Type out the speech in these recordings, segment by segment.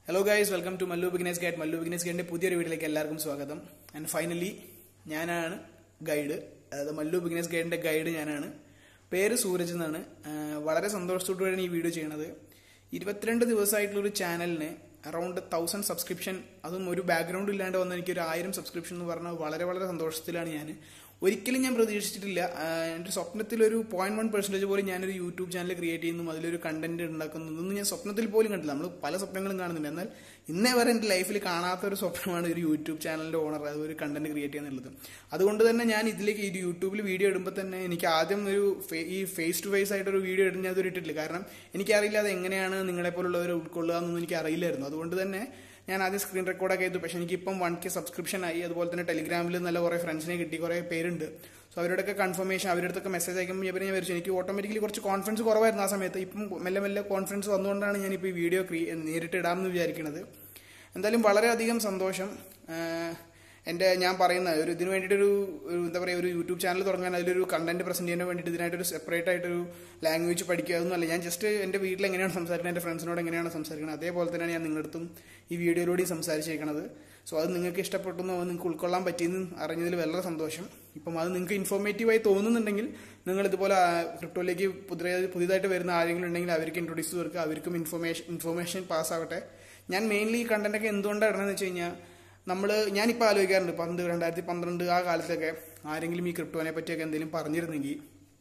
hello guys welcome to Mallu business guide Mallu business ഗൈഡിന്റെ പുതിയൊരു വീഡിയോയിലേക്ക് എല്ലാവർക്കും സ്വാഗതം ആൻഡ് ഫൈനലി ഞാനാണ് ഗൈഡ് അതായത് മല്ലു ബിഗ്നേസ് ഗൈഡിന്റെ ഗൈഡ് ഞാനാണ് പേര് സൂരജ് എന്നാണ് ആഹ് വളരെ സന്തോഷത്തോടുകൂടിയാണ് ഈ വീഡിയോ ചെയ്യണത് ഇരുപത്തിരണ്ട് ദിവസമായിട്ടുള്ള ഒരു ചാനലിന് അറൌണ്ട് തൗസൻഡ് സബ്സ്ക്രിപ്ഷൻ അതും ഒരു ബാക്ക്ഗ്രൗണ്ട് ഇല്ലാണ്ട് വന്ന എനിക്ക് ഒരു ആയിരം സബ്സ്ക്രിപ്ഷൻ എന്ന് പറഞ്ഞാൽ വളരെ വളരെ സന്തോഷത്തിലാണ് ഞാൻ ഒരിക്കലും ഞാൻ പ്രതീക്ഷിച്ചിട്ടില്ല ആഹ് എൻ്റെ സ്വപ്നത്തിൽ ഒരു പോയിന്റ് വൺ പെർസെൻറ്റേജ് പോലും ഞാനൊരു യൂട്യൂബ് ചാനൽ ക്രിയേറ്റ് ചെയ്യുന്നു അതിലൊരു കണ്ടന്റ് ഉണ്ടാക്കുന്നു ഇതൊന്നും ഞാൻ സ്വപ്നത്തിൽ പോലും കണ്ടില്ല നമ്മൾ പല സ്വപ്നങ്ങളും കാണുന്നുണ്ട് എന്നാൽ ഇന്നേ വരെ എൻ്റെ ലൈഫിൽ കാണാത്ത ഒരു സ്വപ്നമാണ് ഒരു യൂട്യൂബ് ചാനലിന്റെ ഓണർ അത് ഒരു കണ്ടന്റ് ക്രിയേറ്റ് ചെയ്യുന്നുള്ളത് അതുകൊണ്ട് തന്നെ ഞാൻ ഇതിലേക്ക് ഈ യൂട്യൂബിൽ വീഡിയോ ഇടുമ്പോൾ തന്നെ എനിക്ക് ആദ്യം ഒരു ഫേ- ഈ ഫേസ് ടു ഫേസ് ആയിട്ട് ഒരു വീഡിയോ ഇടുന്ന ഞാൻ ഇതുവരെ ഇട്ടിട്ടില്ല കാരണം എനിക്കറിയില്ല അത് എങ്ങനെയാണ് നിങ്ങളെ പോലുള്ളവരെ ഉൾക്കൊള്ളുക എന്നൊന്നും എനിക്ക് അറിയില്ലായിരുന്നു അതുകൊണ്ട് തന്നെ ഞാൻ ആദ്യം സ്ക്രീൻ റെക്കോർഡൊക്കെ ചെയ്തു പക്ഷെ എനിക്കിപ്പം വൺ കെ സബ്സ്ക്രിപ്ഷൻ ആയി അതുപോലെ തന്നെ ടെലിഗ്രാമിൽ നല്ല കുറേ ഫ്രണ്ട്സിനെ കിട്ടി കുറേ പേരുണ്ട് സോ അവരോടൊക്കെ കൺഫർമേഷൻ അവരുടെ അടുത്തൊക്കെ മെസ്സേജ് അയക്കുമ്പോൾ ഞാൻ ഞാൻ വരച്ചു എനിക്ക് ഓട്ടോമാറ്റിക്കലി കുറച്ച് കോൺഫിഡൻസ് കുറവായിരുന്നു ആ സമയത്ത് ഇപ്പം മെല്ലെ മെല്ലെ കോൺഫിഡൻസ് വന്നുകൊണ്ടാണ് ഞാനിപ്പോൾ ഈ വീഡിയോ ക്രിയേ നേരിട്ട് ഇടാമെന്ന് വിചാരിക്കുന്നത് എന്തായാലും വളരെയധികം സന്തോഷം ആഹ് എൻ്റെ ഞാൻ പറയുന്ന ഒരു ഇതിന് വേണ്ടിയിട്ടൊരു ഒരു എന്താ പറയുക ഒരു യൂട്യൂബ് ചാനൽ തുടങ്ങാൻ അതിലൊരു കണ്ടന്റ് പ്രസന്റ് ചെയ്യാൻ വേണ്ടിയിട്ട് ഇതിനായിട്ടൊരു സെപ്പറേറ്റ് ആയിട്ടൊരു ലാംഗ്വേജ് പഠിക്കുക അതൊന്നുമല്ല ഞാൻ ജസ്റ്റ് എൻ്റെ വീട്ടിൽ എങ്ങനെയാണ് സംസാരിക്കുന്നത് എൻ്റെ ഫ്രണ്ട്സിനോട് എങ്ങനെയാണ് സംസാരിക്കുന്നത് അതേപോലെ തന്നെയാണ് ഞാൻ നിങ്ങളുടെ അടുത്തും ഈ വീഡിയോയിലൂടെ സംസാരിച്ചേക്കണത് സോ അത് നിങ്ങൾക്ക് ഇഷ്ടപ്പെട്ടെന്നോ നിങ്ങൾക്ക് ഉൾക്കൊള്ളാൻ പറ്റിയെന്ന് അറിഞ്ഞതിൽ വളരെ സന്തോഷം ഇപ്പം അത് നിങ്ങൾക്ക് ഇൻഫോർമേറ്റീവായി തോന്നുന്നുണ്ടെങ്കിൽ നിങ്ങൾ ഇതുപോലെ ക്രിപ്റ്റോയിലേക്ക് പുതിയ പുതിയതായിട്ട് വരുന്ന ആരെങ്കിലും ഉണ്ടെങ്കിൽ അവർക്ക് ഇൻട്രൊഡ്യൂസ് തീർക്കുക അവർക്കും ഇൻഫോർമേഷൻ ഇൻഫോർമേഷൻ പാസ് ആവട്ടെ ഞാൻ മെയിൻലി ഈ കണ്ടന്റൊക്കെ എന്തുകൊണ്ടാണ് ഇടണമെന്ന് വെച്ച് കഴിഞ്ഞാൽ നമ്മൾ ഞാനിപ്പോൾ ആലോചിക്കാറുണ്ട് പണ്ട് രണ്ടായിരത്തി പന്ത്രണ്ട് ആ കാലത്തൊക്കെ ആരെങ്കിലും ഈ ക്രിപ്റ്റോനെ പറ്റിയൊക്കെ എന്തെങ്കിലും പറഞ്ഞിരുന്നെങ്കിൽ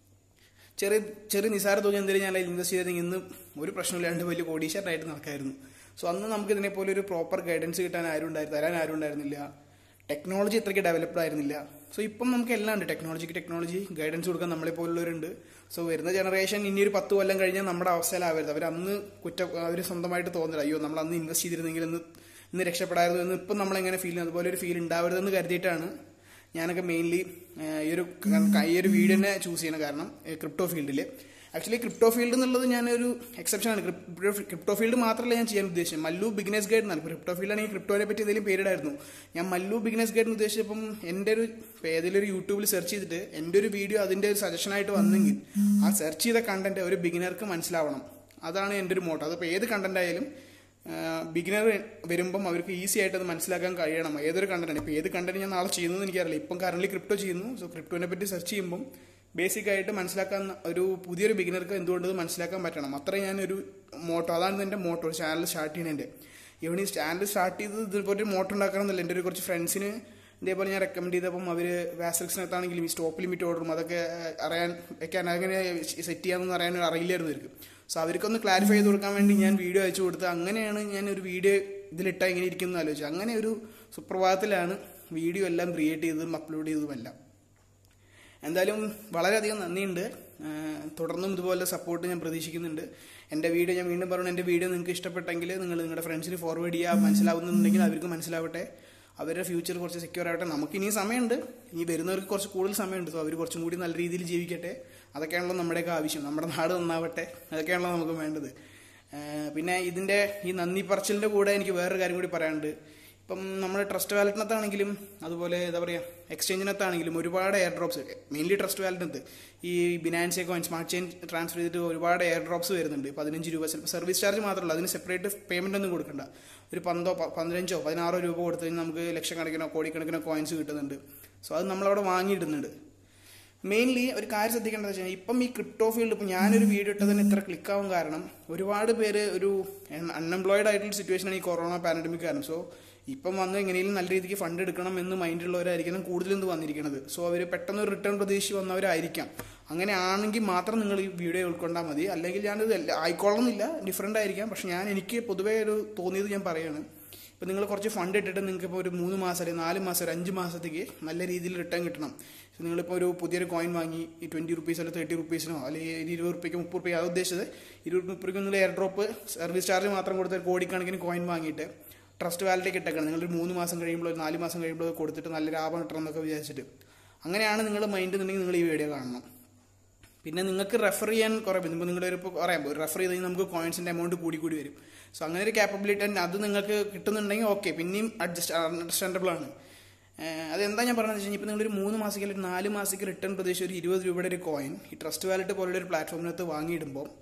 ചെറിയ ചെറിയ നിസാര തുക എന്തെങ്കിലും ഞാൻ അതിൽ ഇൻവെസ്റ്റ് ചെയ്തെങ്കിൽ ഇന്ന് ഒരു പ്രശ്നമില്ലാണ്ട് വലിയ കോടീശ്വരനായിട്ട് നടക്കായിരുന്നു സോ അന്ന് നമുക്ക് ഇതിനെപ്പോലെ ഒരു പ്രോപ്പർ ഗൈഡൻസ് കിട്ടാൻ ആരും ഉണ്ടായിരുന്നു തരാൻ ആരും ഉണ്ടായിരുന്നില്ല ടെക്നോളജി ഇത്രയ്ക്ക് ഡെവലപ്ഡ് ആയിരുന്നില്ല സോ ഇപ്പം നമുക്ക് എല്ലാം ഉണ്ട് ടെക്നോളജിക്ക് ടെക്നോളജി ഗൈഡൻസ് കൊടുക്കാൻ നമ്മളെ പോലുള്ളവരുണ്ട് സോ വരുന്ന ജനറേഷൻ ഇനി ഒരു പത്ത് കൊല്ലം കഴിഞ്ഞാൽ നമ്മുടെ അവസ്ഥയിലാവരുത് അവർ അന്ന് കുറ്റ അവർ സ്വന്തമായിട്ട് തോന്നില്ല അയ്യോ നമ്മൾ അന്ന് ഇൻവെസ്റ്റ് ചെയ്തിരുന്നെങ്കിൽ ഇന്ന് ഇന്ന് രക്ഷപ്പെടായിരുന്നു എന്ന് ഇപ്പം നമ്മളെങ്ങനെ ഫീൽ ചെയ്യുന്നു അതുപോലെ ഒരു ഫീൽ ഉണ്ടാവരുതെന്ന് കരുതിയിട്ടാണ് ഞാനൊക്കെ മെയിൻലി ഈ ഒരു ഈ ഒരു വീഡിയോനെ ചൂസ് ചെയ്യണം കാരണം ക്രിപ്റ്റോ ഫീൽഡിൽ ആക്ച്വലി ക്രിപ്റ്റോ ഫീൽഡ് എന്നുള്ളത് ഞാനൊരു എക്സെപ്ഷൻ ആണ് ക്രിപ്റ്റോ ഫീൽഡ് മാത്രമല്ല ഞാൻ ചെയ്യാൻ ഉദ്ദേശിച്ചത് മല്ലു ബിഗ്നസ് ഗൈഡ് എന്നാണ് ക്രിപ്റ്റോ ഫീൽഡാണെങ്കിൽ ക്രിപ്റ്റോനെ പറ്റി എന്തെങ്കിലും പേരിടായിരുന്നു ഞാൻ മല്ലു ബിഗ്നസ് ഗൈഡ് എന്ന് ഉദ്ദേശിച്ചപ്പം എൻ്റെ ഒരു ഇപ്പം ഏതെങ്കിലും ഒരു യൂട്യൂബിൽ സെർച്ച് ചെയ്തിട്ട് എൻ്റെ ഒരു വീഡിയോ അതിൻ്റെ ഒരു സജഷനായിട്ട് വന്നെങ്കിൽ ആ സെർച്ച് ചെയ്ത കണ്ടന്റ് ഒരു ബിഗിനർക്ക് മനസ്സിലാവണം അതാണ് എൻ്റെ ഒരു മോട്ടോ അതിപ്പോൾ ഏത് കണ്ടന്റ് ആയാലും ബിഗിനർ വരുമ്പം അവർക്ക് ഈസി ആയിട്ട് അത് മനസ്സിലാക്കാൻ കഴിയണം ഏതൊരു കണ്ടന്റ് ഇപ്പോൾ ഏത് കണ്ടന്റ് ഞാൻ നാളെ ചെയ്യുന്നത് എനിക്കറിയില്ല ഇപ്പം കറന്റ് ക്രിപ്റ്റോ ചെയ്യുന്നു സോ ക്രിപ്റ്റോനെ പറ്റി സെർച്ച് ചെയ്യുമ്പം ബേസിക് ആയിട്ട് മനസ്സിലാക്കാൻ ഒരു പുതിയൊരു ബിഗിനർക്ക് എന്തുകൊണ്ട് ഇത് മനസ്സിലാക്കാൻ പറ്റണം അത്ര ഞാനൊരു മോട്ടോ അതാണ് എൻ്റെ മോട്ടോ ചാനൽ സ്റ്റാർട്ട് ചെയ്യുന്നതിൻ്റെ ഇവിടെ ഈ ചാനൽ സ്റ്റാർട്ട് ചെയ്തത് ഇതുപോലെ ഒരു മോട്ടോ ഉണ്ടാക്കണം എന്നല്ല എൻ്റെ ഒരു കുറച്ച് ഫ്രണ്ട്സിന് ഇതേപോലെ ഞാൻ റെക്കമെൻഡ് ചെയ്തപ്പം അവർ വാസറിക്സിനകത്താണെങ്കിലും ഈ സ്റ്റോപ്പ് ലിമിറ്റ് ഓർഡറും അതൊക്കെ അറിയാൻ വെക്കാൻ അങ്ങനെ സെറ്റ് ചെയ്യാമെന്ന് അറിയാൻ അറിയില്ലായിരുന്നു അവർക്ക് സോ അവർക്കൊന്ന് ക്ലാരിഫൈ ചെയ്ത് കൊടുക്കാൻ വേണ്ടി ഞാൻ വീഡിയോ അയച്ചു കൊടുത്ത് അങ്ങനെയാണ് ഞാൻ ഒരു വീഡിയോ ഇതിലിട്ടാൽ എങ്ങനെ ഇരിക്കും എന്ന് ആലോചിച്ചു അങ്ങനെ ഒരു സുപ്രഭാതത്തിലാണ് വീഡിയോ എല്ലാം ക്രിയേറ്റ് ചെയ്തതും അപ്ലോഡ് ചെയ്തതും എല്ലാം എന്തായാലും വളരെയധികം നന്ദിയുണ്ട് ആഹ് തുടർന്നും ഇതുപോലെ സപ്പോർട്ട് ഞാൻ പ്രതീക്ഷിക്കുന്നുണ്ട് എൻ്റെ വീഡിയോ ഞാൻ വീണ്ടും പറഞ്ഞു എൻ്റെ വീഡിയോ നിങ്ങൾക്ക് ഇഷ്ടപ്പെട്ടെങ്കിൽ നിങ്ങൾ നിങ്ങളുടെ ഫ്രണ്ട്സിന് ഫോർവേഡ് ചെയ്യുക മനസ്സിലാവുന്നുണ്ടെങ്കിൽ അവർക്ക് മനസ്സിലാവട്ടെ അവരുടെ ഫ്യൂച്ചർ കുറച്ച് സെക്യൂർ ആവട്ടെ നമുക്ക് ഇനി സമയമുണ്ട് ഇനി വരുന്നവർക്ക് കുറച്ച് കൂടുതൽ സമയമുണ്ട് സോ അവർ കുറച്ചും കൂടി നല്ല രീതിയിൽ ജീവിക്കട്ടെ അതൊക്കെയാണല്ലോ നമ്മുടെയൊക്കെ ആവശ്യം നമ്മുടെ നാട് നന്നാവട്ടെ അതൊക്കെയാണല്ലോ നമുക്ക് വേണ്ടത് ആഹ് പിന്നെ ഇതിൻ്റെ ഈ നന്ദി പറച്ചിലിൻ്റെ കൂടെ എനിക്ക് വേറൊരു കാര്യം കൂടി പറയാനുണ്ട് ഇപ്പം നമ്മൾ ട്രസ്റ്റ് വാലറ്റിനകത്താണെങ്കിലും അതുപോലെ എന്താ പറയുക എക്സ്ചേഞ്ചിനകത്താണെങ്കിലും ഒരുപാട് എയർ ഡ്രോപ്സ് മെയിൻലി ട്രസ്റ്റ് വാലറ്റിനകത്ത് ഈ Binance coin smart chain transfer ചെയ്തിട്ട് ഒരുപാട് എയർ ഡ്രോപ്സ് വരുന്നുണ്ട് പതിനഞ്ച് രൂപ ചിലപ്പോൾ സർവീസ് ചാർജ് മാത്രമല്ല അതിന് സെപ്പറേറ്റ് പേയ്മെൻ്റ് ഒന്നും കൊടുക്കണ്ട ഒരു പന്തോ പ- പതിനഞ്ചോ പതിനാറോ രൂപ കൊടുത്തു കഴിഞ്ഞാൽ നമുക്ക് ലക്ഷക്കണക്കിനോ കോടിക്കണക്കിനോ കോയിൻസ് കിട്ടുന്നുണ്ട് സോ അത് നമ്മളവിടെ വാങ്ങിയിടുന്നുണ്ട് മെയിൻലി ഒരു കാര്യം ശ്രദ്ധിക്കേണ്ടത് വെച്ചാൽ ഇപ്പം ഈ ക്രിപ്റ്റോ ഫീൽഡ് ഇപ്പം ഞാനൊരു വീഡിയോ ഇട്ടതിന് ഇത്ര ക്ലിക്ക് ആവാൻ കാരണം ഒരുപാട് പേര് ഒരു അൺഎംപ്ലോയിഡ് ആയിട്ടുള്ള സിറ്റുവേഷനാണ് ഈ കൊറോണ പാൻഡമിക് കാരണം സോ ഇപ്പം വന്ന് എങ്ങനെയും നല്ല രീതിക്ക് ഫണ്ട് എടുക്കണം എന്ന് മൈൻഡുള്ളവരായിരിക്കണം കൂടുതലും ഇത് വന്നിരിക്കുന്നത് സോ അവർ പെട്ടെന്ന് ഒരു റിട്ടേൺ പ്രതീക്ഷിച്ച് വന്നവരായിരിക്കാം അങ്ങനെ ആണെങ്കിൽ മാത്രം നിങ്ങൾ ഈ വീഡിയോ ഉൾക്കൊണ്ടാൽ മതി അല്ലെങ്കിൽ ഞാനിത് എല്ലാ- ആയിക്കോളണമെന്നില്ല ഡിഫറെൻ്റ് ആയിരിക്കാം പക്ഷെ ഞാൻ എനിക്ക് പൊതുവേ ഒരു തോന്നിയത് ഞാൻ പറയാണ് ഇപ്പം നിങ്ങൾ കുറച്ച് ഫണ്ട് ഇട്ടിട്ട് നിങ്ങൾക്ക് ഇപ്പോൾ ഒരു മൂന്ന് മാസം അല്ലെങ്കിൽ നാല് മാസം ഒരു അഞ്ച് മാസത്തേക്ക് നല്ല രീതിയിൽ റിട്ടേൺ കിട്ടണം ഇപ്പം നിങ്ങളിപ്പോൾ ഒരു പുതിയൊരു കോയിൻ വാങ്ങി ഈ ട്വൻറ്റി റുപ്പീസ് അല്ലെങ്കിൽ തേർട്ടി റുപ്പീസിനോ അല്ലെങ്കിൽ ഒരു ഇരുപത് റുപ്യക്ക് മുപ്പത് റുപ്യ അത് ഉദ്ദേശിച്ചത് ഇരുപത് മുപ്പത് റുപ്യക്ക് നിങ്ങൾ എയർ ഡ്രോപ്പ് സർവീസ് ചാർജ് മാത്രം കൊടുത്ത് ഒരു കോടിക്കണക്കിന് കോയിൻ വാങ്ങിയിട്ട് ട്രസ്റ്റ് വാലറ്റിലേക്ക് ഇട്ടേക്കണം നിങ്ങളൊരു മൂന്ന് മാസം കഴിയുമ്പോൾ ഒരു നാല് മാസം കഴിയുമ്പോൾ അത് കൊടുത്തിട്ട് നല്ല ലാഭം കിട്ടണം എന്നൊക്കെ വിചാരിച്ചിട്ട് അങ്ങനെയാണ് നിങ്ങളുടെ മൈൻഡ് എന്നുണ്ടെങ്കിൽ നിങ്ങൾ ഈ വീഡിയോ കാണണം പിന്നെ നിങ്ങൾക്ക് റെഫർ ചെയ്യാൻ കുറേ ഇപ്പോൾ നിങ്ങളുടെ ഒരു ഇപ്പോൾ പറയാം ഒരു റെഫർ ചെയ്ത് കഴിഞ്ഞാൽ നമുക്ക് കോയിൻസിൻ്റെ എമൗണ്ട് കൂടി കൂടി വരും സോ അങ്ങനെ ഒരു ക്യാപ്പബിലിറ്റി അത് നിങ്ങൾക്ക് കിട്ടുന്നുണ്ടെങ്കിൽ ഓക്കെ പിന്നെയും അഡ്ജസ്റ്റ് അണ്ടർസ്റ്റാൻഡബിൾ ആണ് ഏഹ് അതെന്താ ഞാൻ പറഞ്ഞതെന്ന് വെച്ച് കഴിഞ്ഞാൽ ഇപ്പോൾ നിങ്ങളൊരു മൂന്ന് മാസത്തേക്ക് അല്ലെങ്കിൽ നാല് മാസത്തേക്ക് റിട്ടേൺ പ്രതീക്ഷിച്ച് ഒരു ഇരുപത് രൂപയുടെ ഒരു കോയിൻ ഈ ട്രസ്റ്റ് വാലറ്റ് പോലുള്ള ഒരു പ്ലാറ്റ്ഫോമിനകത്ത് വാങ്ങിയിടുമ്പോൾ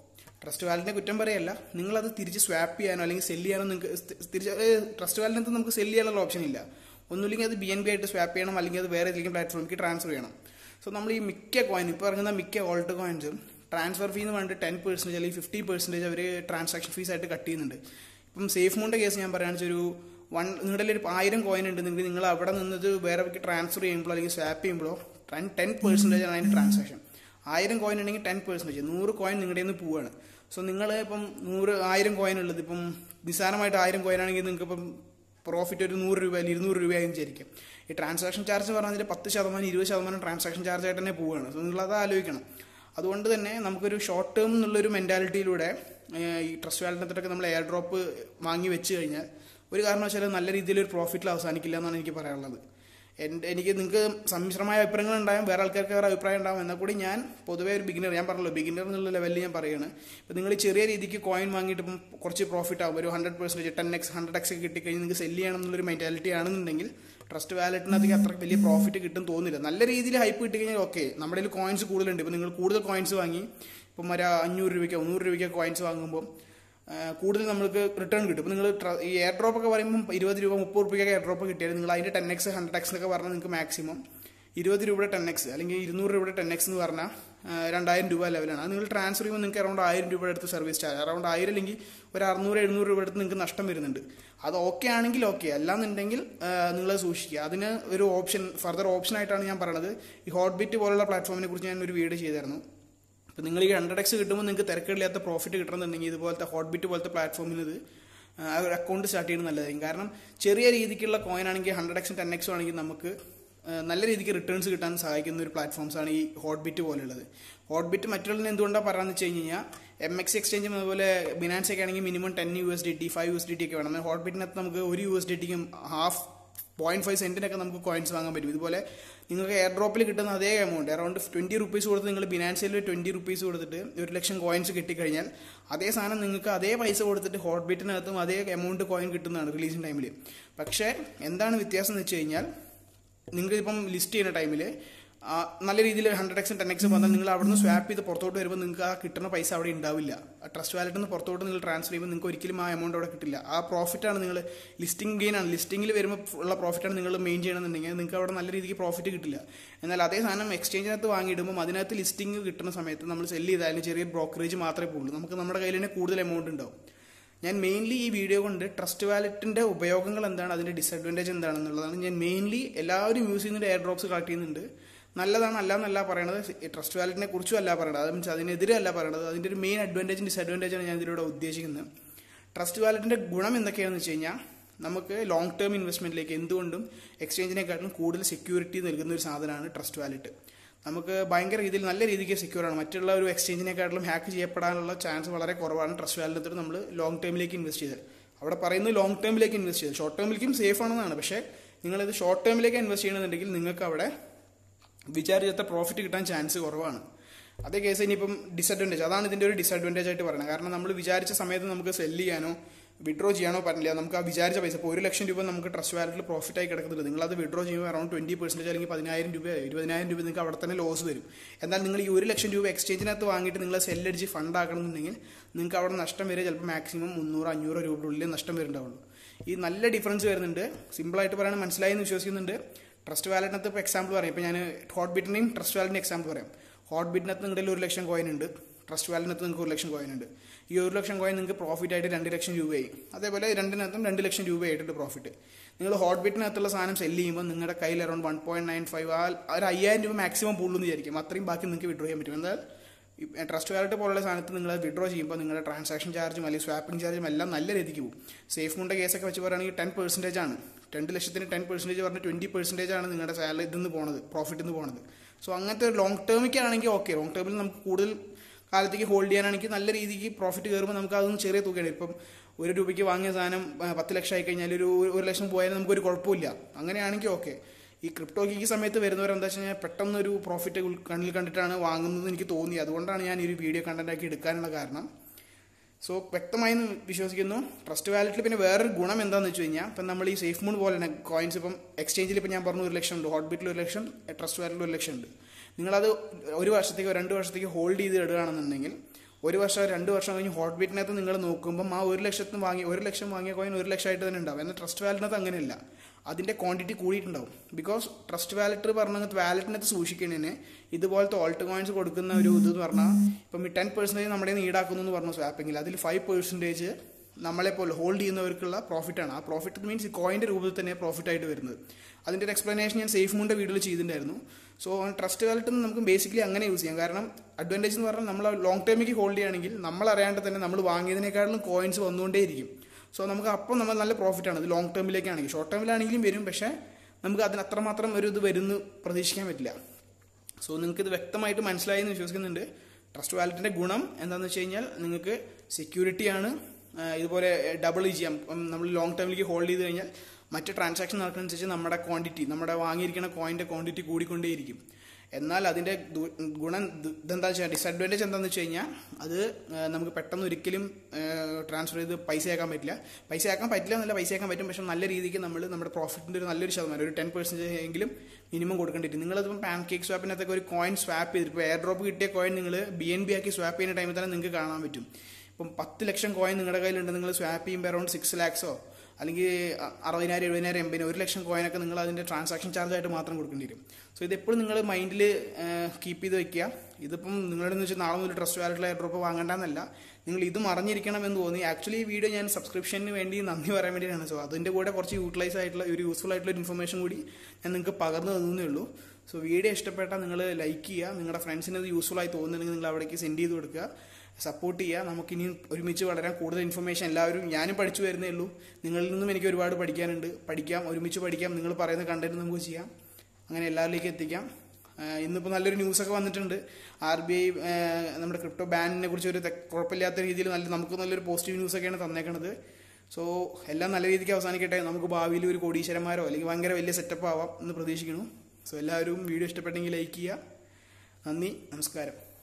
ട്രസ്റ്റ് വാലറ്റിനെ കുറ്റം പറയല്ല നിങ്ങളത് തിരിച്ച് സ്വാപ്പ് ചെയ്യാനോ അല്ലെങ്കിൽ സെല് ചെയ്യാനോ നിങ്ങൾക്ക് സ് തിരിച്ച് ട്രസ്റ്റ് വാലറ്റിനകത്ത് നമുക്ക് സെല് ചെയ്യാനുള്ള ഓപ്ഷൻ ഇല്ല ഒന്നുമില്ലെങ്കിൽ അത് ബി എൻ ബി ആയിട്ട് സ്വാപ്പ് ചെയ്യണം അല്ലെങ്കിൽ അത് വേറെ ഏതെങ്കിലും പ്ലാറ്റ്ഫോമിലേക്ക് ട്രാൻസ്ഫർ ചെയ്യണം സോ നമ്മൾ ഈ മിക്ക കോയിൻ ഇപ്പോൾ ഇറങ്ങുന്ന മിക്ക ഓൾട്ട് കോയിൻസും ട്രാൻസ്ഫർ ഫീ എന്ന് പറഞ്ഞിട്ട് ടെൻ പെർസെൻറ്റേജ് അല്ലെങ്കിൽ ഫിഫ്റ്റി പെർസെൻറ്റേജ് അവർ ട്രാൻസാക്ഷൻ ഫീസ് ആയിട്ട് കട്ട് ചെയ്യുന്നുണ്ട് ഇപ്പം സേഫ് മോണിൻ്റെ കേസ് ഞാൻ പറയുകയാണെന്ന് വെച്ചാൽ ഒരു വൺ നിങ്ങളുടെ ഒരു ആയിരം കോയിൻ ഉണ്ടെങ്കിൽ നിങ്ങൾ അവിടെ നിന്നത് വേറെ ട്രാൻസ്ഫർ ചെയ്യുമ്പോഴോ അല്ലെങ്കിൽ സ്വാപ്പ് ചെയ്യുമ്പോഴോ ടെൻ പെർസെൻറ്റേജ് ആണ് അതിൻ്റെ ട്രാൻസാക്ഷൻ ആയിരം കോയിൻ ഉണ്ടെങ്കിൽ ടെൻ പെർസെൻറ്റേജ് നൂറ് കോയിൻ നിങ്ങളുടെ നിന്ന് പോവാണ് സോ നിങ്ങൾ ഇപ്പം നൂറ് ആയിരം കോയിൻ ഉള്ളത് ഇപ്പം നിസ്സാരമായിട്ട് ആയിരം കോയിൻ ആണെങ്കിൽ നിങ്ങൾക്ക് ഇപ്പം പ്രോഫിറ്റ് ഒരു നൂറ് രൂപ അല്ലെങ്കിൽ ഇരുന്നൂറ് രൂപയായും വിചാരിക്കും ഈ ട്രാൻസാക്ഷൻ ചാർജ് പറഞ്ഞാൽ പത്ത് ശതമാനം ഇരുപത് ശതമാനം ട്രാൻസാക്ഷൻ ചാർജ് ആയിട്ട് തന്നെ പോവുകയാണ് സോ നിങ്ങളത് ആലോചിക്കണം അതുകൊണ്ട് തന്നെ നമുക്കൊരു ഷോർട്ട് ടേം എന്നുള്ളൊരു മെൻറ്റാലിറ്റിയിലൂടെ ഈ ട്രസ്റ്റ് വാലറ്റിനകത്തൊക്കെ നമ്മൾ എയർ ഡ്രോപ്പ് വാങ്ങി വെച്ച് കഴിഞ്ഞാൽ ഒരു കാരണവശാലും നല്ല രീതിയിൽ ഒരു പ്രോഫിറ്റിൽ അവസാനിക്കില്ല എന്നാണ് എനിക്ക് പറയാനുള്ളത് എൻ്റെ എനിക്ക് നിങ്ങൾക്ക് സമ്മിശ്രമായ അഭിപ്രായങ്ങൾ ഉണ്ടാകും വേറെ ആൾക്കാർക്ക് വേറെ അഭിപ്രായം ഉണ്ടാകും എന്നാൽ കൂടി ഞാൻ പൊതുവേ ഒരു ബിഗിനർ ഞാൻ പറഞ്ഞല്ലോ ബിഗിനർ എന്നുള്ള ലെവലിൽ ഞാൻ പറയുകയാണ് ഇപ്പം നിങ്ങൾ ചെറിയ രീതിക്ക് കോയിൻ വാങ്ങിയിട്ട് ഇപ്പം കുറച്ച് പ്രോഫിറ്റ് ആകും ഒരു hundred percentage ten X hundred X കിട്ടിക്കഴിഞ്ഞ് നിങ്ങൾക്ക് സെല് ചെയ്യണം എന്നുള്ളൊരു മെൻറ്റാലിറ്റി ആണെന്നുണ്ടെങ്കിൽ ട്രസ്റ്റ് വാലറ്റിനകത്തേക്ക് അത്ര വലിയ പ്രോഫിറ്റ് കിട്ടും തോന്നില്ല നല്ല രീതിയിൽ ഹൈപ്പ് കിട്ടിക്കഴിഞ്ഞാൽ ഓക്കെ നമ്മുടെ കയ്യിൽ കോയിൻസ് കൂടുതലുണ്ട് ഇപ്പം നിങ്ങൾ കൂടുതൽ കോയിൻസ് വാങ്ങി ഇപ്പം ഒരു അഞ്ഞൂറ് രൂപയ്ക്കോ നൂറ് രൂപയ്ക്കോ കോയിൻസ് വാങ്ങുമ്പോൾ കൂടുതൽ നമുക്ക് റിട്ടേൺ കിട്ടും ഇപ്പോൾ നിങ്ങൾ ഈ എയർ ഡ്രോപ്പ് ഒക്കെ പറയുമ്പോൾ ഇരുപത് രൂപ മുപ്പത് രൂപയ്ക്കൊക്കെ എയർ ഡ്രോപ്പ് കിട്ടിയാൽ നിങ്ങൾ അതിൻ്റെ ടെൻ എക്സ് ഹൺഡ്രഡ് എക്സ് എന്നൊക്കെ പറഞ്ഞാൽ നിങ്ങൾക്ക് മാക്സിമം ഇരുപത് രൂപയുടെ ടെൻ എക്സ് അല്ലെങ്കിൽ ഇരുന്നൂറ് രൂപയുടെ ടെൻ എക്സ് എന്ന് പറഞ്ഞാൽ രണ്ടായിരം രൂപ ലെവലാണ് അത് നിങ്ങൾ ട്രാൻസ്ഫർ ചെയ്യുമ്പോൾ നിങ്ങൾക്ക് അറൗണ്ട് ആയിരം രൂപയുടെ അടുത്ത് സർവീസ് ചാർജ് അറൗണ്ട് ആയിരം അല്ലെങ്കിൽ ഒരു അറുന്നൂറ് എഴുന്നൂറ് രൂപ അടുത്ത് നിങ്ങൾക്ക് നഷ്ടം വരുന്നുണ്ട് അത് ഓക്കെ ആണെങ്കിൽ ഓക്കെ അല്ലാന്നുണ്ടെങ്കിൽ നിങ്ങൾ സൂക്ഷിക്കുക അതിന് ഒരു ഓപ്ഷൻ ഫർദർ ഓപ്ഷൻ ആയിട്ടാണ് ഞാൻ പറയുന്നത് ഈ ഹോട്ട് ബിറ്റ് പോലുള്ള പ്ലാറ്റ്ഫോമിനെ കുറിച്ച് ഞാൻ ഒരു വീഡിയോ ചെയ്തായിരുന്നു ഇപ്പം നിങ്ങൾ ഈ ഹൺഡ്രഡ് എക്സ് കിട്ടുമ്പോൾ നിങ്ങൾക്ക് തിരക്കില്ലാത്ത പ്രോഫിറ്റ് കിട്ടണമെന്നുണ്ടെങ്കിൽ ഇതുപോലത്തെ ഹോട്ട് ബിറ്റ് പോലത്തെ പ്ലാറ്റ്ഫോമിൽ ഇത് ഒരു അക്കൗണ്ട് സ്റ്റാർട്ട് ചെയ്യുന്നത് നല്ലതായിരിക്കും കാരണം ചെറിയ രീതിക്കുള്ള കോയിൻ ആണെങ്കിൽ ഹൺഡ്രഡ് എക്സും ടെൻ എക്സും ആണെങ്കിൽ നമുക്ക് നല്ല രീതിക്ക് റിട്ടേൺസ് കിട്ടാൻ സഹായിക്കുന്ന ഒരു പ്ലാറ്റ്ഫോംസാണ് ഈ ഹോട്ട് ബിറ്റ് പോലുള്ളത് ഹോട്ട് ബിറ്റ് മറ്റുള്ളതിന് എന്തുകൊണ്ടാണ് പറയാന്ന് വെച്ച് കഴിഞ്ഞ് കഴിഞ്ഞാൽ എം എക്സ് എക്സ്ചേഞ്ചും അതുപോലെ ബിനാൻസ് ഒക്കെ ആണെങ്കിൽ minimum ten U S D T five U S D T ഒക്കെ വേണം ഹോട്ട് ബിറ്റിനകത്ത് നമുക്ക് ഒരു യു എസ് ഡി ടിക്കും ഹാഫ് പോയിന്റ് ഫൈവ് സെന്റിനൊക്കെ നമുക്ക് കോയിൻസ് വാങ്ങാൻ പറ്റും ഇതുപോലെ നിങ്ങൾക്ക് എയർ ഡ്രോപ്പിൽ കിട്ടുന്ന അതേ എമൗണ്ട് അറൗണ്ട് ട്വന്റി റുപ്പീസ് കൊടുത്ത് നിങ്ങൾ ബിനാൻസിൽ ട്വന്റി റുപ്പീസ് കൊടുത്തിട്ട് ഒരു ലക്ഷം കോയിൻസ് കിട്ടിക്കഴിഞ്ഞാൽ അതേ സാധനം നിങ്ങൾക്ക് അതേ പൈസ കൊടുത്തിട്ട് ഹോട്ട് ബീറ്റിനകത്തും അതേ എമൗണ്ട് കോയിൻ കിട്ടുന്നതാണ് റിലീസിങ് ടൈമിൽ പക്ഷേ എന്താണ് വ്യത്യാസം എന്ന് വെച്ച് കഴിഞ്ഞാൽ നിങ്ങൾ ഇപ്പം ലിസ്റ്റ് ചെയ്യുന്ന ടൈമിൽ നല്ല രീതിയിൽ ഹൺഡ്രഡ് എക്സ് ടെൻ എക്സ് വന്നാൽ നിങ്ങൾ അവിടെ നിന്ന് സ്വാപ്പ് ചെയ്ത് പുറത്തോട്ട് വരുമ്പോൾ നിങ്ങൾക്ക് ആ കിട്ടുന്ന പൈസ അവിടെ ഉണ്ടാവില്ല ട്രസ്റ്റ് വാലറ്റിൽ നിന്ന് പുറത്തോട്ട് നിങ്ങൾ ട്രാൻസ്ഫർ ചെയ്യുമ്പോൾ നിങ്ങൾക്ക് ഒരിക്കലും ആ എമൗണ്ട് അവിടെ കിട്ടില്ല ആ പ്രോഫിറ്റാണ് നിങ്ങൾ ലിസ്റ്റിംഗ് ഗെയിൻ ആണ് ലിസ്റ്റിംഗിൽ വരുമ്പോൾ ഉള്ള പ്രോഫിറ്റാണ് നിങ്ങൾ മെയിൻ ചെയ്യണമെന്നുണ്ടെങ്കിൽ നിങ്ങൾക്ക് അവിടെ നല്ല രീതിക്ക് പ്രോഫിറ്റ് കിട്ടില്ല എന്നാൽ അതേ സാധനം എക്സ്ചേഞ്ചിനകത്ത് വാങ്ങിയിടുമ്പോൾ അതിനകത്ത് ലിസ്റ്റിംഗ് കിട്ടുന്ന സമയത്ത് നമ്മൾ സെല്ല് ചെയ്താലും ചെറിയ ബ്രോക്കറേജ് മാത്രമേ പോകുള്ളൂ നമുക്ക് നമ്മുടെ കയ്യിൽ തന്നെ കൂടുതൽ എമൗണ്ട് ഉണ്ടാവും ഞാൻ മെയിൻലി ഈ വീഡിയോ കൊണ്ട് ട്രസ്റ്റ് വാലറ്റിന്റെ ഉപയോഗങ്ങൾ എന്താണ് അതിന്റെ ഡിസഡ്വാൻറ്റേജ് എന്താണെന്നുള്ളതാണ് ഞാൻ മെയിൻലി എല്ലാവരും യൂസ് ചെയ്യുന്നുണ്ട് എയർ ഡ്രോപ്സ് കളക്ട് ചെയ്യുന്നുണ്ട് നല്ലതാണ് അല്ല എന്നല്ല പറയണത് ട്രസ്റ്റ് വാലറ്റിനെ കുറിച്ചും അല്ല പറയണത് അത് മീൻസ് അതിനെതിരെ അല്ല പറയണത് അതിന്റെ ഒരു മെയിൻ അഡ്വാൻറ്റേജും ഡിസഡ്വാൻറ്റേജാണ് ഞാൻ ഇതിലൂടെ ഉദ്ദേശിക്കുന്നത് ട്രസ്റ്റ് വാലറ്റിന്റെ ഗുണം എന്തൊക്കെയാണെന്ന് വെച്ച് കഴിഞ്ഞാൽ നമുക്ക് ലോങ് ടേം ഇൻവെസ്റ്റ്മെന്റിലേക്ക് എന്തുകൊണ്ടും എക്സ്ചേഞ്ചിനെക്കാട്ടിലും കൂടുതൽ സെക്യൂരിറ്റി നൽകുന്ന ഒരു സാധനമാണ് ട്രസ്റ്റ് വാലറ്റ് നമുക്ക് ഭയങ്കര രീതിയിൽ നല്ല രീതിക്ക് സെക്യൂർ ആണ് മറ്റുള്ള ഒരു എക്സ്ചേഞ്ചിനെക്കാട്ടിലും ഹാക്ക് ചെയ്യപ്പെടാനുള്ള ചാൻസ് വളരെ കുറവാണ് ട്രസ്റ്റ് വാലറ്റിൽ നമ്മൾ ലോങ് ടേമിലേക്ക് ഇൻവെസ്റ്റ് ചെയ്താൽ അവിടെ പറയുന്നത് ലോങ് ടേമിലേക്ക് ഇൻവെസ്റ്റ് ചെയ്തത് ഷോർട്ട് ടേമിലേക്കും സേഫ് ആണെന്നാണ് പക്ഷേ നിങ്ങളിത് ഷോർട്ട് ടേമിലേക്ക് ഇൻവെസ്റ്റ് ചെയ്യണമെന്നുണ്ടെങ്കിൽ നിങ്ങൾക്ക് അവിടെ വിചാരിച്ചത്ര പ്രോഫിറ്റ് കിട്ടാൻ ചാൻസ് കുറവാണ് അതേ കേസ് ഇനിയിപ്പം ഡിസഡ്വാൻറ്റേജ് അതാണ് ഇതിന്റെ ഒരു ഡിസഡ്വാൻറ്റേജ് ആയിട്ട് പറയുന്നത് കാരണം നമ്മൾ വിചാരിച്ച സമയത്ത് നമുക്ക് സെല്ല് ചെയ്യാനോ വിഡ്രോ ചെയ്യാനോ പറ്റില്ല നമുക്ക് ആ വിചാരിച്ച പൈസ ഇപ്പോൾ ഒരു ലക്ഷം രൂപ നമുക്ക് ട്രസ്റ്റ് വാലറ്റിൽ പ്രോഫിറ്റ് ആയി കിടക്കുന്നുണ്ട് നിങ്ങൾ അത് വിഡ്രോ ചെയ്യുമ്പോൾ അറൗണ്ട് ട്വന്റി പെർസെൻറ്റേജ് അല്ലെങ്കിൽ പതിനായിരം രൂപ ഇരുപതിനായിരം രൂപ നിങ്ങൾക്ക് അവിടെ തന്നെ ലോസ് വരും എന്നാൽ നിങ്ങൾ ഈ ഒരു ലക്ഷം രൂപ എക്സ്ചേഞ്ചിനകത്ത് വാങ്ങിയിട്ട് നിങ്ങൾ സെല്ലടിച്ച് ഫണ്ട് ആക്കണമെന്നുണ്ടെങ്കിൽ നിങ്ങൾക്ക് അവിടെ നഷ്ടം വരെ ചിലപ്പോൾ മാക്സിമം മുന്നൂറ് അഞ്ഞൂറ് രൂപയുടെ ഉള്ളിൽ നഷ്ടം വരുന്നുണ്ടാവുള്ളൂ ഈ നല്ല ഡിഫറൻസ് വരുന്നുണ്ട് സിമ്പിളായിട്ട് പറയാൻ മനസ്സിലായി എന്ന് വിശ്വസിക്കുന്നുണ്ട് ട്രസ്റ്റ് വാലറ്റിനകത്ത് ഇപ്പോൾ എക്സാമ്പിൾ പറയാം ഇപ്പോൾ ഞാൻ ഹോട്ട് ബിറ്റിനെയും ട്രസ്റ്റ് വാലറ്റിൻ്റെ എക്സാമ്പിൾ പറയാം ഹോട്ട് ബിറ്റിനകത്ത് നിങ്ങളുടെ ഒരു ലക്ഷം കോയിൻ ഉണ്ട് ട്രസ്റ്റ് വാലിനകത്ത് നിങ്ങൾക്ക് ഒരു ലക്ഷം കോയിൻ ഉണ്ട് ഈ ഒരു ലക്ഷം കോയിൻ നിങ്ങൾക്ക് പ്രോഫിറ്റ് ആയിട്ട് രണ്ട് ലക്ഷം രൂപയായി അതേപോലെ രണ്ടിനകത്തും രണ്ട് ലക്ഷം രൂപയായിട്ടുണ്ട് പ്രോഫിറ്റ് നിങ്ങൾ ഹോട്ട് ബിറ്റിനകത്തുള്ള സാധനം സെല്ല് ചെയ്യുമ്പോൾ നിങ്ങളുടെ കയ്യിൽ around one point nine five ആ ഒരു അയ്യായിരം രൂപ മാക്സിമം പൂളെന്ന് വിചാരിക്കും അത്രയും ബാക്കി നിങ്ങൾക്ക് വിഡ്രോ ചെയ്യാൻ പറ്റും എന്നാൽ ട്രസ്റ്റ് വാലറ്റ് പോലുള്ള സാധനത്ത് നിങ്ങൾ വിഡ്രോ ചെയ്യുമ്പോൾ നിങ്ങളുടെ ട്രാൻസാക്ഷൻ ചാർജും അല്ലെങ്കിൽ സ്വാപ്പിംഗ് ചാർജും എല്ലാം നല്ല രീതിക്ക് പോകും സേഫ് മുണ്ട കേസൊക്കെ വെച്ച് പറയുകയാണെങ്കിൽ ടെൻ പെർസെൻറ്റേജ് ആണ് രണ്ട് ലക്ഷത്തിന് ടെൻ പെർസെൻറ്റേജ് പറഞ്ഞ് ട്വൻറ്റി പെർസെൻറ്റേജ് ആണ് നിങ്ങളുടെ സാലറി ഇതിന്ന് പോണത് പ്രോഫിറ്റ് നിന്ന് പോണത് സോ അങ്ങനത്തെ ലോങ് ടേമിക്കാണെങ്കിൽ ഓക്കെ ലോങ് ടേമിൽ നമുക്ക് കൂടുതൽ കാലത്തേക്ക് ഹോൾഡ് ചെയ്യാനാണെങ്കിൽ നല്ല രീതിക്ക് പ്രോഫിറ്റ് കയറുമ്പോൾ നമുക്ക് അതൊന്നും ചെറിയ തുകയാണ് ഇപ്പം ഒരു രൂപയ്ക്ക് വാങ്ങിയ സാധനം പത്ത് ലക്ഷം ആയി കഴിഞ്ഞാൽ ഒരു ഒരു ലക്ഷം പോയാലും നമുക്കൊരു കുഴപ്പമില്ല അങ്ങനെയാണെങ്കിൽ ഓക്കെ ഈ ക്രിപ്റ്റോക്ക് ഈ സമയത്ത് വരുന്നവർ എന്താ വെച്ച് കഴിഞ്ഞാൽ പെട്ടെന്ന് ഒരു പ്രോഫിറ്റ് കണ്ണിൽ കണ്ടിട്ടാണ് വാങ്ങുന്നത് എനിക്ക് തോന്നി അതുകൊണ്ടാണ് ഞാൻ ഈ ഒരു വീഡിയോ കണ്ടന്റ് ആക്കി എടുക്കാനുള്ള കാരണം സോ വ്യക്തമായി വിശ്വസിക്കുന്നു ട്രസ്റ്റ് വാലറ്റിൽ പിന്നെ വേറൊരു ഗുണം എന്താണെന്ന് വെച്ച് കഴിഞ്ഞാൽ ഇപ്പം നമ്മൾ ഈ സേഫ് മൂൺ പോലെ തന്നെ കോയിൻസ് ഇപ്പം എക്സ്ചേഞ്ചിൽ ഇപ്പം ഞാൻ പറഞ്ഞു ഒരു ലക്ഷം ഉണ്ട് ഹോട്ട് ബിറ്റിൽ ഒരു ലക്ഷം ട്രസ്റ്റ് വാലറ്റിൽ ഒരു ലക്ഷം ഉണ്ട് നിങ്ങളത് ഒരു വർഷത്തേക്കോ രണ്ട് വർഷത്തേക്കോ ഹോൾഡ് ചെയ്ത് ഇടുകയാണെന്നുണ്ടെങ്കിൽ ഒരു വർഷം രണ്ട് വർഷം കഴിഞ്ഞ് ഹോട്ട് ബീറ്റിനകത്ത് നിങ്ങൾ നോക്കുമ്പോൾ ആ ഒരു ലക്ഷത്തിന് വാങ്ങി ഒരു ലക്ഷം വാങ്ങിയ കോയിൻ ഒരു ലക്ഷമായിട്ട് തന്നെ ഉണ്ടാവും എന്നാൽ ട്രസ്റ്റ് വാലറ്റിനകത്ത് അങ്ങനെയല്ല അതിന്റെ ക്വാണ്ടിറ്റി കൂടിയിട്ടുണ്ടാവും ബിക്കോസ് ട്രസ്റ്റ് വാലറ്റ് പറഞ്ഞത് വാലറ്റിനകത്ത് സൂക്ഷിക്കുന്നതിന് ഇതുപോലത്തെ ഓൾട്ട് കോയിൻസ് കൊടുക്കുന്ന ഒരു ഇത് എന്ന് പറഞ്ഞാൽ ഇപ്പം ടെൻ പെർസെൻറ്റേജ് നമ്മുടെ കയ്യിൽ നിന്ന് ഈടാക്കുന്നു എന്ന് പറഞ്ഞു സ്വാപ്പിങ്ങിൽ അതിൽ ഫൈവ് പെർസെൻറ്റേജ് നമ്മളെ പോലെ ഹോൾഡ് ചെയ്യുന്നവർക്കുള്ള പ്രോഫിറ്റാണ് ആ പ്രോഫിറ്റ് മീൻസ് ഈ കോയിൻ്റെ രൂപത്തിൽ തന്നെ പ്രോഫിറ്റ് ആയിട്ട് വരുന്നത് അതിൻ്റെ ഒരു എക്സ്പ്ലനേഷൻ ഞാൻ സേഫ് മുൻ്റെ വീഡിയോയിൽ ചെയ്തിട്ടുണ്ടായിരുന്നു സോ ട്രസ്റ്റ് വാലറ്റ് നമുക്ക് ബേസിക്കലി അങ്ങനെ യൂസ് ചെയ്യാം കാരണം അഡ്വാൻറ്റേജ് എന്ന് പറഞ്ഞാൽ നമ്മൾ ലോങ് ടേമിലേക്ക് ഹോൾഡ് ചെയ്യുകയാണെങ്കിൽ നമ്മൾ അറിയാണ്ട് തന്നെ നമ്മൾ വാങ്ങിയതിനേക്കാളും കോയിൻസ് വന്നുകൊണ്ടേയിരിക്കും സോ നമുക്ക് അപ്പം നമ്മൾ നല്ല പ്രോഫിറ്റ് ആണ് ഇത് ലോങ് ടേമിലേക്കാണെങ്കിൽ ഷോർട്ട് ടേമിലാണെങ്കിലും വരും പക്ഷേ നമുക്ക് അതിന് അത്രമാത്രം ഒരു ഇത് വരുന്നു പ്രതീക്ഷിക്കാൻ പറ്റില്ല സോ നിങ്ങൾക്ക് ഇത് വ്യക്തമായിട്ട് മനസ്സിലായി എന്ന് വിശ്വസിക്കുന്നുണ്ട് ട്രസ്റ്റ് വാലറ്റിന്റെ ഗുണം എന്താണെന്ന് വെച്ച് കഴിഞ്ഞാൽ നിങ്ങൾക്ക് സെക്യൂരിറ്റിയാണ് ഇതുപോലെ ഡബിൾ ചെയ്യാം നമ്മൾ ലോങ് ടൈമിലേക്ക് ഹോൾഡ് ചെയ്ത് കഴിഞ്ഞാൽ മറ്റ് ട്രാൻസാക്ഷൻ നടക്കുന്നതനുസരിച്ച് നമ്മുടെ ക്വാണ്ടിറ്റി നമ്മുടെ വാങ്ങിയിരിക്കുന്ന കോയിന്റെ ക്വാണ്ടിറ്റി കൂടിക്കൊണ്ടേയിരിക്കും എന്നാൽ അതിന്റെ ദു- ഗുണം ദു- ഇതെന്താ വെച്ചാൽ ഡിസഡ്വാൻറ്റേജ് എന്താണെന്ന് വെച്ച് കഴിഞ്ഞാൽ അത് ആ, നമുക്ക് പെട്ടെന്ന് ഒരിക്കലും ട്രാൻസ്ഫർ ചെയ്ത് പൈസ ആക്കാൻ പറ്റില്ല പൈസ ആക്കാൻ പറ്റില്ല എന്നല്ല പൈസ ആക്കാൻ പറ്റും പക്ഷെ നല്ല രീതിക്ക് നമ്മൾ നമ്മുടെ പ്രോഫിറ്റിന്റെ ഒരു നല്ലൊരു ശതമാനം ഒരു ടെൻ പെർസെൻറ്റേജ് എങ്കിലും മിനിമം കൊടുക്കേണ്ടി വരും നിങ്ങളിപ്പം പാൻ കേക്ക് സ്വാപ്പിനകത്തൊക്കെ ഒരു കോയിൻ സ്വാപ്പ് ചെയ്തിട്ട് ഇപ്പോൾ എയർ ഡ്രോപ്പ് കിട്ടിയ കോയിൻ നിങ്ങൾ ബി എൻ ബി ആക്കി സ്വാപ്പ് ചെയ്യുന്ന ടൈമിൽ തന്നെ നിങ്ങൾക്ക് കാണാൻ പറ്റും ഇപ്പം പത്ത് ലക്ഷം കോയിൻ നിങ്ങളുടെ കയ്യിലുണ്ട് നിങ്ങൾ സ്വാപ്പ് ചെയ്യുമ്പോൾ അറൗണ്ട് സിക്സ് ലാക്സോ അല്ലെങ്കിൽ അ- അറുപതിനായിരം എഴുപതിനായിരം എൺപതിനായിരം ഒരു ലക്ഷം കോയിനൊക്കെ നിങ്ങൾ അതിന്റെ ട്രാൻസാക്ഷൻ ചാർജ് ആയിട്ട് മാത്രം കൊടുക്കേണ്ടി വരും സോ ഇതെപ്പോഴും നിങ്ങൾ മൈൻഡിൽ കീപ്പ് ചെയ്ത് വെക്കുക ഇതിപ്പം നിങ്ങളുടെ വെച്ചാൽ നാളെ മുതൽ ട്രസ്റ്റ് വാലറ്റിൽ എയർ ഡ്രോപ്പ് വാങ്ങണ്ടെന്നല്ല നിങ്ങൾ ഇതും അറിഞ്ഞിരിക്കണം എന്ന് തോന്നി ആക്ച്വലി ഈ വീഡിയോ ഞാൻ സബ്സ്ക്രിപ്ഷന് വേണ്ടി നന്ദി പറയാൻ വേണ്ടിയിട്ടാണ് സോ അതിന്റെ കൂടെ കുറച്ച് യൂട്ടിലൈസ് ആയിട്ടുള്ള ഒരു യൂസ്ഫുൾ ആയിട്ടുള്ള ഒരു ഇൻഫർമേഷൻ കൂടി ഞാൻ നിങ്ങൾക്ക് പകർന്നു തന്നേ ഉള്ളൂ സോ വീഡിയോ ഇഷ്ടപ്പെട്ടാൽ നിങ്ങൾ ലൈക്ക് ചെയ്യുക നിങ്ങളുടെ ഫ്രണ്ട്സിന് ഇത് യൂസ്ഫുൾ ആയി തോന്നുന്നുണ്ടെങ്കിൽ നിങ്ങൾ അവിടേക്ക് സെൻഡ് ചെയ്ത് കൊടുക്കുക സപ്പോർട്ട് ചെയ്യുക നമുക്കിനി ഒരുമിച്ച് വളരാൻ കൂടുതൽ ഇൻഫർമേഷൻ എല്ലാവരും ഞാനും പഠിച്ചു വരുന്നേ ഉള്ളൂ നിങ്ങളിൽ നിന്നും എനിക്ക് ഒരുപാട് പഠിക്കാനുണ്ട് പഠിക്കാം ഒരുമിച്ച് പഠിക്കാം നിങ്ങൾ പറയുന്ന കണ്ടന്റ് നമുക്ക് ചെയ്യാം അങ്ങനെ എല്ലാവരിലേക്കും എത്തിക്കാം ആഹ് ഇന്നിപ്പോൾ നല്ലൊരു ന്യൂസൊക്കെ വന്നിട്ടുണ്ട് ആർ ബി ഐ നമ്മുടെ ക്രിപ്റ്റോ ബാനിനെ കുറിച്ച് ഒരു തെ- കുഴപ്പമില്ലാത്ത രീതിയിൽ നല്ല നമുക്ക് നല്ലൊരു പോസിറ്റീവ് ന്യൂസൊക്കെയാണ് തന്നേക്കണത് സോ എല്ലാം നല്ല രീതിക്ക് അവസാനിക്കട്ടെ നമുക്ക് ഭാവിയിൽ ഒരു കോടീശ്വരന്മാരോ അല്ലെങ്കിൽ ഭയങ്കര വലിയ സെറ്റപ്പ് ആവാം എന്ന് പ്രതീക്ഷിക്കുന്നു സോ എല്ലാവരും വീഡിയോ ഇഷ്ടപ്പെട്ടെങ്കിൽ ലൈക്ക് ചെയ്യുക നന്ദി നമസ്കാരം